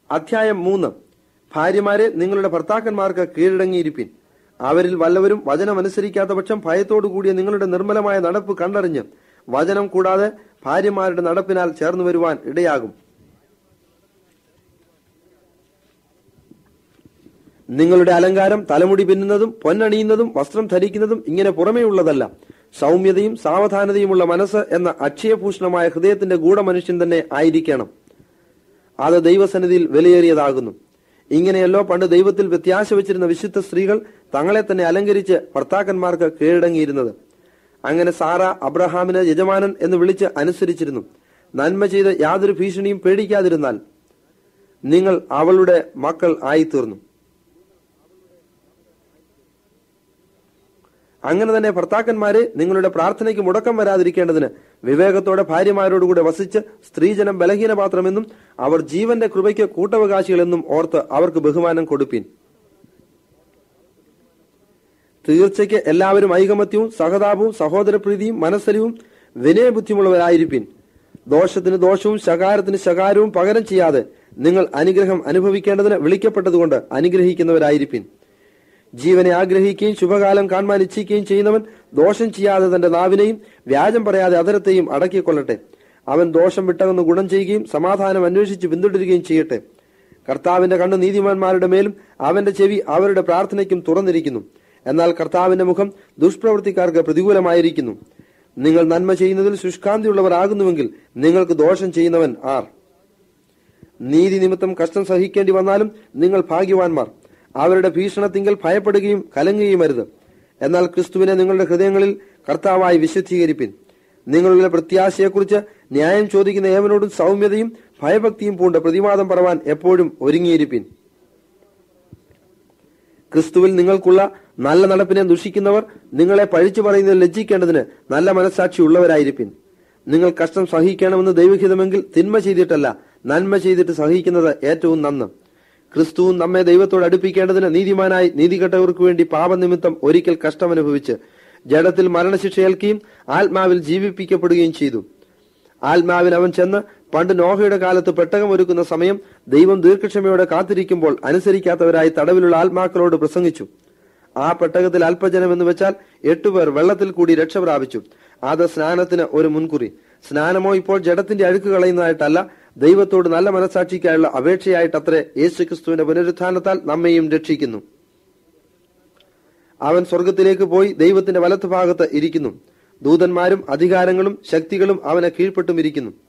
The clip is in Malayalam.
അധ്യായം മൂന്ന് ഭാര്യമാരെ നിങ്ങളുടെ ഭർത്താക്കന്മാർക്ക് കീഴടങ്ങിയിരിപ്പിൻ അവരിൽ വല്ലവരും വചനമനുസരിക്കാത്ത പക്ഷം ഭയത്തോടു കൂടിയ നിങ്ങളുടെ നിർമ്മലമായ നടപ്പ് കണ്ടറിഞ്ഞ് വചനം കൂടാതെ ഭാര്യമാരുടെ നടപ്പിനാൽ ചേർന്നു വരുവാൻ ഇടയാകും നിങ്ങളുടെ അലങ്കാരം തലമുടി പിന്നുന്നതും പൊന്നണിയുന്നതും വസ്ത്രം ധരിക്കുന്നതും ഇങ്ങനെ പുറമേയുള്ളതല്ല സൗമ്യതയും സാവധാനതയുമുള്ള മനസ്സ് എന്ന അക്ഷയഭൂഷണമായ ഹൃദയത്തിന്റെ ഗൂഢമനുഷ്യൻ തന്നെ ആയിരിക്കണം അത് ദൈവസന്നിധിയിൽ വിലയേറിയതാകുന്നു ഇങ്ങനെയല്ലോ പണ്ട് ദൈവത്തിൽ വ്യത്യാശ വെച്ചിരുന്ന വിശുദ്ധ സ്ത്രീകൾ തങ്ങളെ തന്നെ അലങ്കരിച്ച് ഭർത്താക്കന്മാർക്ക് കീഴടങ്ങിയിരുന്നത് അങ്ങനെ സാറ അബ്രഹാമിന് യജമാനൻ എന്ന് വിളിച്ച് അനുസരിച്ചിരുന്നു നന്മ ചെയ്ത് യാതൊരു ഭീഷണിയും പേടിക്കാതിരുന്നാൽ നിങ്ങൾ അവളുടെ മക്കൾ ആയിത്തീർന്നു അങ്ങനെ തന്നെ ഭർത്താക്കന്മാരെ നിങ്ങളുടെ പ്രാർത്ഥനയ്ക്ക് മുടക്കം വരാതിരിക്കേണ്ടതിന് വിവേകത്തോടെ ഭാര്യമാരോടുകൂടെ വസിച്ച് സ്ത്രീജനം ബലഹീനപാത്രമെന്നും അവർ ജീവന്റെ കൃപയ്ക്ക് കൂട്ടവകാശികളെന്നും ഓർത്ത് അവർക്ക് ബഹുമാനം കൊടുപ്പീൻ തീർച്ചയ്ക്ക് എല്ലാവരും ഐകമത്യവും സഹതാപവും സഹോദരപ്രീതിയും മനസ്സലിവും വിനയബുദ്ധിമുള്ളവരായിരിപ്പിൻ ദോഷത്തിന് ദോഷവും ശകാരത്തിന് ശകാരവും പകരം ചെയ്യാതെ നിങ്ങൾ അനുഗ്രഹം അനുഭവിക്കേണ്ടതിന് വിളിക്കപ്പെട്ടതുകൊണ്ട് അനുഗ്രഹിക്കുന്നവരായിരിപ്പിൻ ജീവനെ ആഗ്രഹിക്കുകയും ശുഭകാലം കാണുവാൻ ഇച്ഛിക്കുകയും ചെയ്യുന്നവൻ ദോഷം ചെയ്യാതെ തന്റെ നാവിനെയും വ്യാജം പറയാതെ അതരത്തെയും അടക്കിക്കൊള്ളട്ടെ അവൻ ദോഷം വിട്ടകന്ന് ഗുണം ചെയ്യുകയും സമാധാനം അന്വേഷിച്ച് പിന്തുടരുകയും ചെയ്യട്ടെ കർത്താവിന്റെ കണ്ണ് നീതിമാന്മാരുടെ മേലും അവന്റെ ചെവി അവരുടെ പ്രാർത്ഥനയ്ക്കും തുറന്നിരിക്കുന്നു എന്നാൽ കർത്താവിന്റെ മുഖം ദുഷ്പ്രവൃത്തിക്കാർക്ക് പ്രതികൂലമായിരിക്കുന്നു നിങ്ങൾ നന്മ ചെയ്യുന്നതിൽ ശുഷ്കാന്തിയുള്ളവർ ആകുന്നുവെങ്കിൽ നിങ്ങൾക്ക് ദോഷം ചെയ്യുന്നവൻ ആർ നീതി നിമിത്തം കഷ്ടം സഹിക്കേണ്ടി വന്നാലും നിങ്ങൾ ഭാഗ്യവാന്മാർ അവരുടെ ഭീഷണത്തിങ്കൽ ഭയപ്പെടുകയും കലങ്ങുകയും അരുത് എന്നാൽ ക്രിസ്തുവിനെ നിങ്ങളുടെ ഹൃദയങ്ങളിൽ കർത്താവായി വിശുദ്ധീകരിപ്പിൻ നിങ്ങളുടെ പ്രത്യാശയെക്കുറിച്ച് ന്യായം ചോദിക്കുന്ന ഏവനോടും സൗമ്യതയും ഭയഭക്തിയും പൂണ്ട് പ്രതിവാദം പറവാൻ എപ്പോഴും ഒരുങ്ങിയിരിപ്പിൻ ക്രിസ്തുവിൽ നിങ്ങൾക്കുള്ള നല്ല നടപ്പിനെ ദുഷിക്കുന്നവർ നിങ്ങളെ പഴിച്ചു പറയുന്നത് ലജ്ജിക്കേണ്ടതിന് നല്ല മനസാക്ഷി ഉള്ളവരായിരിപ്പിൻ നിങ്ങൾ കഷ്ടം സഹിക്കണമെന്ന് ദൈവഹിതമെങ്കിൽ തിന്മ ചെയ്തിട്ടല്ല നന്മ ചെയ്തിട്ട് സഹിക്കുന്നത് ഏറ്റവും നന്ന് ക്രിസ്തുവും നമ്മെ ദൈവത്തോട് അടുപ്പിക്കേണ്ടതിന് നീതിമാനായി നീതികെട്ടവർക്ക് വേണ്ടി പാപനിമിത്തം ഒരിക്കൽ കഷ്ടമനുഭവിച്ച് ജഡത്തിൽ മരണശിക്ഷ ഏൽക്കുകയും ആത്മാവിൽ ജീവിപ്പിക്കപ്പെടുകയും ചെയ്തു ആത്മാവിന് അവൻ ചെന്ന് പണ്ട് നോഹയുടെ കാലത്ത് പെട്ടകം ഒരുക്കുന്ന സമയം ദൈവം ദീർഘക്ഷമയോടെ കാത്തിരിക്കുമ്പോൾ അനുസരിക്കാത്തവരായി തടവിലുള്ള ആത്മാക്കളോട് പ്രസംഗിച്ചു ആ പെട്ടകത്തിൽ അല്പജനം എന്ന് വെച്ചാൽ എട്ടുപേർ വെള്ളത്തിൽ കൂടി രക്ഷ പ്രാപിച്ചു അത് സ്നാനത്തിന് ഒരു മുൻകുറി സ്നാനമോ ഇപ്പോൾ ജഡത്തിന്റെ അഴുക്ക് കളയുന്നതായിട്ടല്ല ദൈവത്തോട് നല്ല മനസാക്ഷിക്കായുള്ള അപേക്ഷയായിട്ടത്രേ യേശുക്രിസ്തുവിന്റെ പുനരുത്ഥാനത്താൽ നമ്മെയും രക്ഷിക്കുന്നു അവൻ സ്വർഗത്തിലേക്ക് പോയി ദൈവത്തിന്റെ വലത്തുഭാഗത്ത് ഇരിക്കുന്നു ദൂതന്മാരും അധികാരങ്ങളും ശക്തികളും അവനെ കീഴ്പ്പെട്ടും ഇരിക്കുന്നു